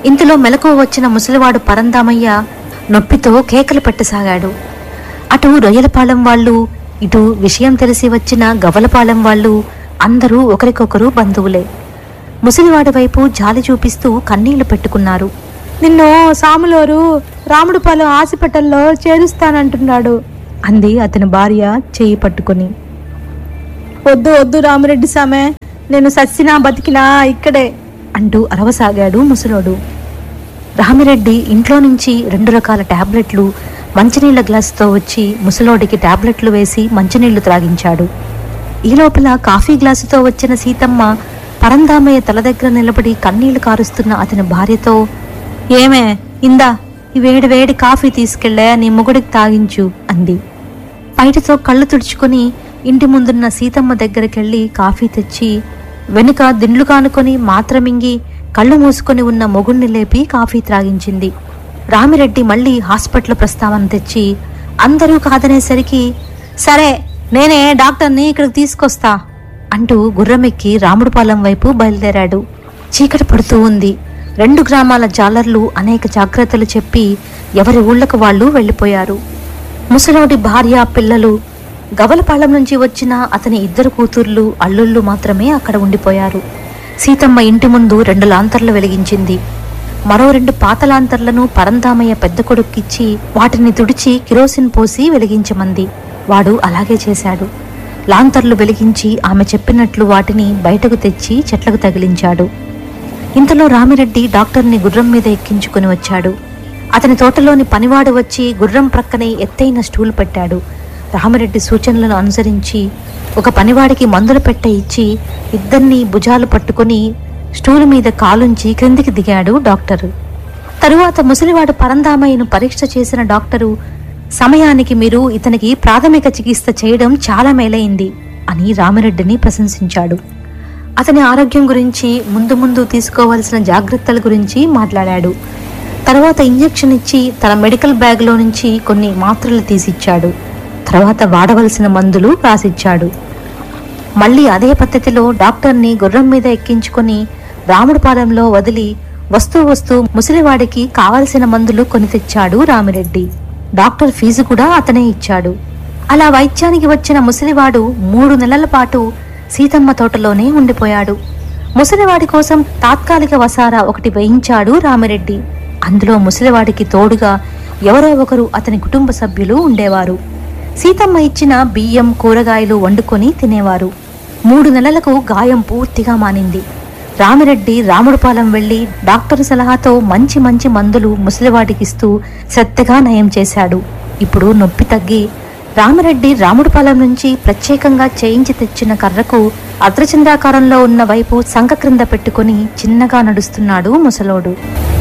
ఇంతలో మెలకువ వచ్చిన ముసలివాడు పరందామయ్య నొప్పితో కేకలు పెట్టసాగాడు అటు రొయ్యలపాలెం వాళ్ళు ఇటు విషయం తెలిసి వచ్చిన గవలపాలెం వాళ్ళు అందరూ ఒకరికొకరు బంధువులే ముసలివాడి వైపు జాలి చూపిస్తూ కన్నీళ్లు పెట్టుకున్నారు నిన్ను సాములోరు రాముడుపాలెం హాస్పిటల్లో చేరుస్తానంటున్నాడు అంది అతని భార్య చేయి పట్టుకొని వద్దు వద్దు రామిరెడ్డి సామె నేను సచ్చినా బతికినా ఇక్కడే అంటూ అరవసాగాడు ముసలోడు రామిరెడ్డి ఇంట్లో నుంచి రెండు రకాల టాబ్లెట్లు మంచినీళ్ల గ్లాసుతో వచ్చి ముసలోడికి టాబ్లెట్లు వేసి మంచినీళ్లు త్రాగించాడు ఈ లోపల కాఫీ గ్లాసుతో వచ్చిన సీతమ్మ పరందామయ్య తల దగ్గర నిలబడి కన్నీళ్లు కారుస్తున్న అతని భార్యతో ఏమే ఇందా ఈ వేడి వేడి కాఫీ తీసుకెళ్లే నీ మొగుడికి తాగించు అంది బయటతో కళ్ళు తుడుచుకొని ఇంటి ముందున్న సీతమ్మ దగ్గరికెళ్ళి కాఫీ తెచ్చి వెనుక దిండ్లు కానుకొని మాత్రమింగి కళ్ళు మూసుకొని ఉన్న మొగుణ్ణి లేపి కాఫీ త్రాగించింది రామిరెడ్డి మళ్ళీ హాస్పిటల్ ప్రస్తావన తెచ్చి అందరూ కాదనేసరికి సరే నేనే డాక్టర్ని ఇక్కడికి తీసుకొస్తా అంటూ గుర్రమెక్కి రాముడుపాలెం వైపు బయలుదేరాడు చీకటి పడుతూ ఉంది రెండు గ్రామాల జాలర్లు అనేక జాగ్రత్తలు చెప్పి ఎవరి ఊళ్ళకు వాళ్ళు వెళ్ళిపోయారు ముసలోడి భార్య పిల్లలు గవలపాలెం నుంచి వచ్చిన అతని ఇద్దరు కూతుర్లు అల్లుళ్ళు మాత్రమే అక్కడ ఉండిపోయారు సీతమ్మ ఇంటి ముందు రెండు లాంతర్లు వెలిగించింది మరో రెండు పాత లాంతర్లను పరందామయ్య పెద్ద కొడుక్కిచ్చి వాటిని తుడిచి కిరోసిన్ పోసి వెలిగించమంది వాడు అలాగే చేశాడు లాంతర్లు వెలిగించి ఆమె చెప్పినట్లు వాటిని బయటకు తెచ్చి చెట్లకు తగిలించాడు ఇంతలో రామిరెడ్డి డాక్టర్ని గుర్రం మీద ఎక్కించుకుని వచ్చాడు అతని తోటలోని పనివాడు వచ్చి గుర్రం ప్రక్కనే ఎత్తైన స్టూల్ పెట్టాడు రామిరెడ్డి సూచనలను అనుసరించి ఒక పనివాడికి మందులు పెట్ట ఇచ్చి ఇద్దరిని భుజాలు పట్టుకొని స్టూల్ మీద కాలుంచి క్రిందికి దిగాడు డాక్టరు తరువాత ముసలివాడు పరందామయ్యను పరీక్ష చేసిన డాక్టరు సమయానికి మీరు ఇతనికి ప్రాథమిక చికిత్స చేయడం చాలా మేలైంది అని రామిరెడ్డిని ప్రశంసించాడు అతని ఆరోగ్యం గురించి ముందు ముందు తీసుకోవాల్సిన జాగ్రత్తల గురించి మాట్లాడాడు తర్వాత ఇంజెక్షన్ ఇచ్చి తన మెడికల్ బ్యాగ్లో నుంచి కొన్ని మాత్రలు తీసిచ్చాడు తర్వాత వాడవలసిన మందులు రాసిచ్చాడు మళ్ళీ అదే పద్ధతిలో డాక్టర్ని గుర్రం మీద ఎక్కించుకొని రాముడిపాలెంలో వదిలి వస్తూ వస్తూ ముసలివాడికి కావలసిన మందులు కొని తెచ్చాడు రామిరెడ్డి డాక్టర్ ఫీజు కూడా అతనే ఇచ్చాడు అలా వైద్యానికి వచ్చిన ముసలివాడు మూడు నెలల పాటు సీతమ్మ తోటలోనే ఉండిపోయాడు ముసలివాడి కోసం తాత్కాలిక వసారా ఒకటి వేయించాడు రామిరెడ్డి అందులో ముసలివాడికి తోడుగా ఎవరో ఒకరు అతని కుటుంబ సభ్యులు ఉండేవారు సీతమ్మ ఇచ్చిన బియ్యం కూరగాయలు వండుకొని తినేవారు మూడు నెలలకు గాయం పూర్తిగా మానింది రామిరెడ్డి రాముడుపాలెం వెళ్లి డాక్టర్ సలహాతో మంచి మంచి మందులు ముసలివాడికిస్తూ శ్రద్ధగా నయం చేశాడు ఇప్పుడు నొప్పి తగ్గి రామిరెడ్డి రాముడుపాలెం నుంచి ప్రత్యేకంగా చేయించి తెచ్చిన కర్రకు అర్ధచంద్రాకారంలో ఉన్న వైపు సంక క్రింద పెట్టుకుని చిన్నగా నడుస్తున్నాడు ముసలోడు